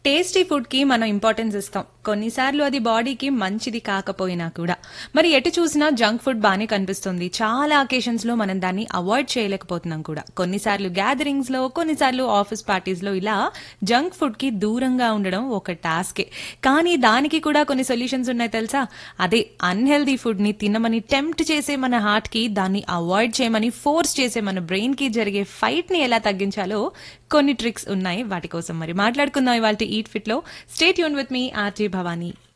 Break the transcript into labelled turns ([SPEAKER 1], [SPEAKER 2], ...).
[SPEAKER 1] tasty food కి మనం importance ఇస్తాం కొన్నిసార్లు అది బాడీకి మంచిది కాకపోయినా కూడా మరి ఎటు చూసినా జంక్ ఫుడ్ బానే కనిపిస్తుంది చాలా అకేషన్స్ లో మనం దాన్ని అవాయిడ్ చేయలేకపోతున్నాం కూడా కొన్నిసార్లు గ్యాదరింగ్స్ లో కొన్నిసార్లు ఆఫీస్ పార్టీస్ లో ఇలా జంక్ ఫుడ్ కి దూరంగా ఉండడం ఒక టాస్కే కానీ దానికి కూడా కొన్ని సొల్యూషన్స్ ఉన్నాయి తెలుసా అదే అన్హెల్దీ ఫుడ్ ని తినమని టెంప్ట్ చేసే మన హార్ట్ కి దాన్ని అవాయిడ్ చేయమని ఫోర్స్ చేసే మన బ్రెయిన్ కి జరిగే ఫైట్ ని ఎలా తగ్గించాలో కొన్ని ట్రిక్స్ ఉన్నాయి వాటి కోసం మరి మాట్లాడుకుందాం ఇవాళ ఈట్ ఫిట్ లో స్టేట్ యూన్ విత్ మీ ఆర్జే భవానీ